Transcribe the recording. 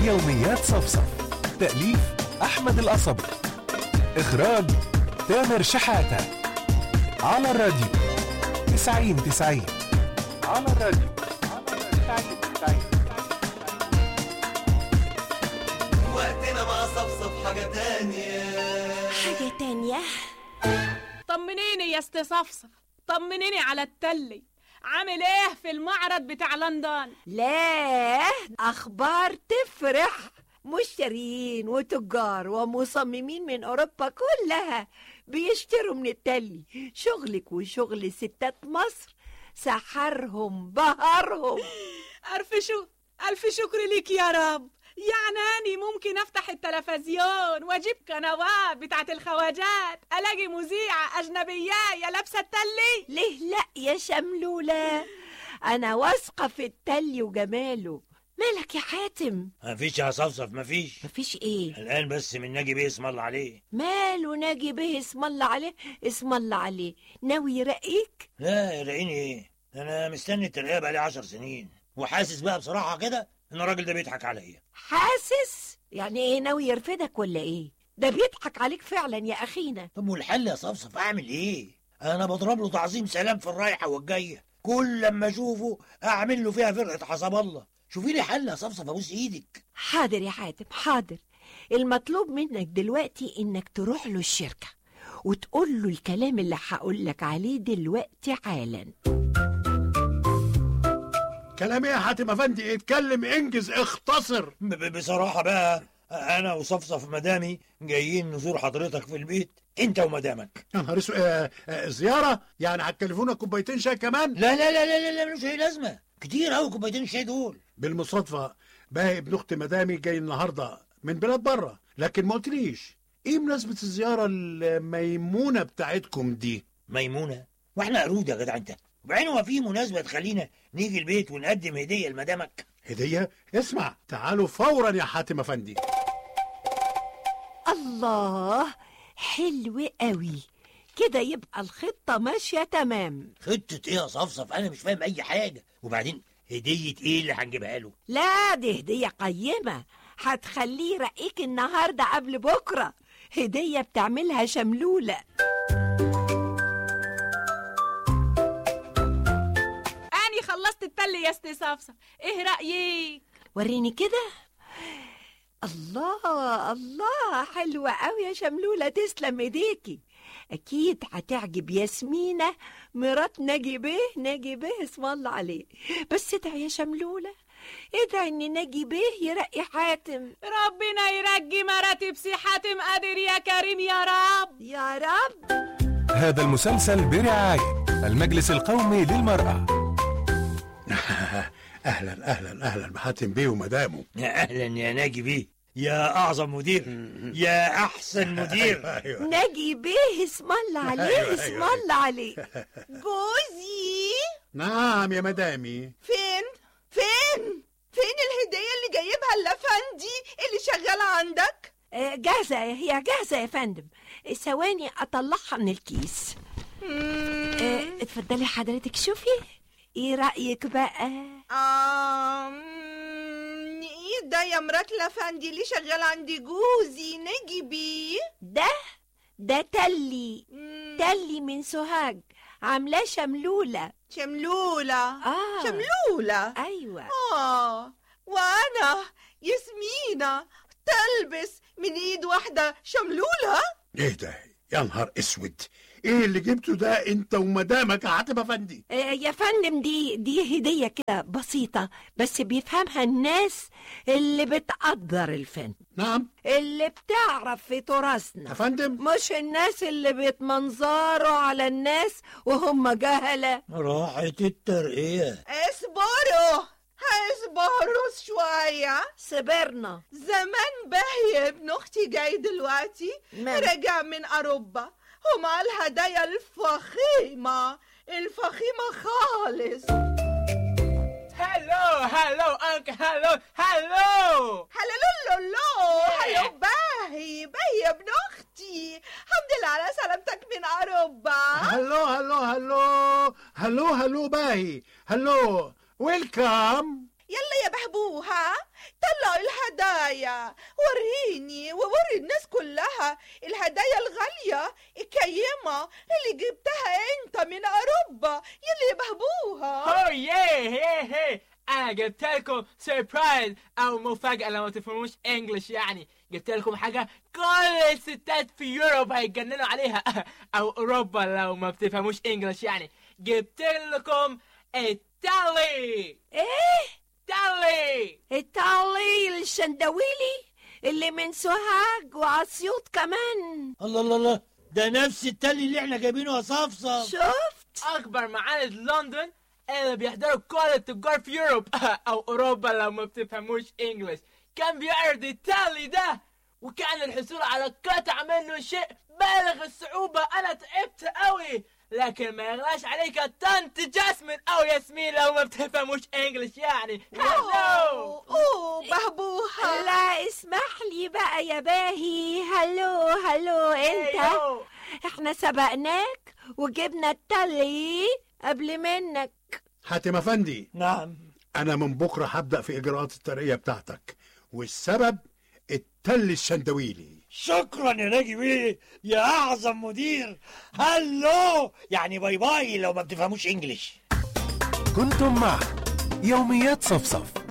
يوميات صفصف تأليف أحمد القصبي إخراج تامر شحاتة على الراديو 90 90 على الراديو 90 90 وقتنا مع صفصف حاجة تانية حاجة تانية طمنيني يا استي صفصف طمنيني على التلي عامل ايه في المعرض بتاع لندن لا أخبار تفرح مشترين وتجار ومصممين من أوروبا كلها بيشتروا من التلي شغلك وشغل ستات مصر سحرهم بهرهم ألف شو ألف شكر ليك يا رب يعني أني ممكن أفتح التلفزيون وأجيب قنوات بتاعت الخواجات ألاقي مذيعة أجنبية لابسة التلي ليه لا يا شملولة أنا واثقة في التلي وجماله مالك يا حاتم مفيش يا صفصف مفيش مفيش ايه الآن بس من ناجي بيه اسم الله عليه ماله ناجي به اسم الله عليه اسم الله عليه ناوي يرقيك لا يلاقيني ايه أنا مستني الترقية بقالي عشر سنين وحاسس بقى بصراحة كده إن الراجل ده بيضحك عليا حاسس يعني ايه ناوي يرفدك ولا ايه ده بيضحك عليك فعلا يا اخينا طب والحل يا صفصف أعمل إيه؟ أنا بضرب له تعظيم سلام في الرايحة والجاية كل لما أشوفه أعمل له فيها فرقة حسب الله شوفي لي حل يا صفصف أبوس إيدك حاضر يا حاتم حاضر المطلوب منك دلوقتي انك تروح له الشركة وتقول له الكلام اللي هقول لك عليه دلوقتي حالا كلام ايه يا حاتم افندي اتكلم انجز اختصر ب- ب- بصراحة بقى أنا وصفصف مدامي جايين نزور حضرتك في البيت أنت ومدامك يا نهار اسود آه، آه، زياره يعني هتكلفونا كوبايتين شاي كمان لا لا لا لا لا, لا ملوش أي لازمة كتير أوي كوبايتين الشاي دول بالمصادفه باقي ابن اخت مدامي جاي النهارده من بلاد بره لكن ما قلتليش ايه مناسبه الزياره الميمونه بتاعتكم دي ميمونة واحنا قرود يا جدع انت وبعدين هو في مناسبة تخلينا نيجي البيت ونقدم هدية لمدامك هديه اسمع تعالوا فورا يا حاتم افندي الله حلو قوي كده يبقى الخطة ماشية تمام خطة ايه يا صفصف انا مش فاهم اي حاجة وبعدين هدية ايه اللي هنجيبها له لا دي هدية قيمة هتخليه يرقيك النهاردة قبل بكرة هدية بتعملها شملولة أني خلصت التلي يا استي صفصف إيه رأيك وريني كده الله الله حلوة قوي يا شملولة تسلم ايديكي اكيد هتعجب ياسمينة مرات ناجي بيه ناجي بيه اسم الله عليه بس ادعي يا شملولة ادعي ان ناجي بيه يرقي حاتم ربنا يرجي مراتب سي حاتم قادر يا كريم يا رب يا رب هذا المسلسل برعاية المجلس القومي للمرأة اهلا اهلا اهلا بحاتم بيه ومدامه يا اهلا يا ناجي بيه يا اعظم مدير يا احسن مدير ايوه ناجي بيه اسم الله عليه أيوة، اسم أيوة، الله عليه جوزي نعم يا مدامي فين فين فين الهدية اللي جايبها الافندي اللي شغالة عندك آه، جاهزة هي جاهزة يا فندم ثواني اطلعها من الكيس آه، اتفضلي حضرتك شوفي ايه رأيك بقى آم، ايه ده يا مرات الافندي اللي شغال عندي جوزي نجي بيه ده ده تلي مم، تلي من سوهاج عاملاه شملولة شملولة آه. شملولة أيوة آه وأنا ياسمينة تلبس من إيد واحدة شملولة ايه ده يا نهار اسود ايه اللي جبته ده انت ومدامك يا حاتم افندي آه، يا فندم دي دي هدية كده بسيطة بس بيفهمها الناس اللي بتقدر الفن نعم اللي بتعرف في يا تراثنا فندم مش الناس اللي بيتمنظروا على الناس وهم جهلة راحت الترقية اصبروا هاصبروا شوية صبرنا زمان باهي ابن أختي جاي دلوقتي مال؟ راجع من أوروبا ومع الهدايا الفخيمة الفخيمة خالص هلو هلو أنك هلو هلو هلو هلو باهي باهي ابن أختي الحمد لله على سلامتك من أوروبا هلو هلو هلو هلو هلو باهي هلو ويلكم يلا يا بهبوها طلعوا الهدايا هدايا وريني ووري الناس كلها الهدايا الغالية الكيمة اللي جبتها انت من اوروبا يلي بهبوها هو ياه هيه هيه انا جبت لكم سربرايز او مفاجأة لو ما تفهموش انجلش يعني جبت لكم حاجة كل الستات في يوروب هيتجننوا عليها او اوروبا لو ما بتفهموش انجلش يعني جبت لكم التالي ايه تالي التعليل الشندويلي اللي من سوهاج واسيوط كمان الله الله الله ده نفس التالي اللي احنا جايبينه يا صفصف شفت اكبر معارض لندن اللي بيحضروا كل التجار في يوروب او اوروبا لو ما بتفهموش انجلش كان بيعرض التالي ده وكان الحصول على قطع منه شيء بالغ الصعوبة انا تعبت قوي لكن ما يغلاش عليك طنط جاسمين او ياسمين لو ما بتفهموش انجلش يعني هلو اوه أوه، بهبوها لا اسمح لي بقى يا باهي هلو هلو انت أيوه. احنا سبقناك وجبنا التلي قبل منك حاتم افندي نعم انا من بكره هبدا في اجراءات الترقيه بتاعتك والسبب التل الشندويلي شكرا يا ناجي بيه يا اعظم مدير هلو يعني باي باي لو ما بتفهموش انجليش كنتم مع يوميات صفصف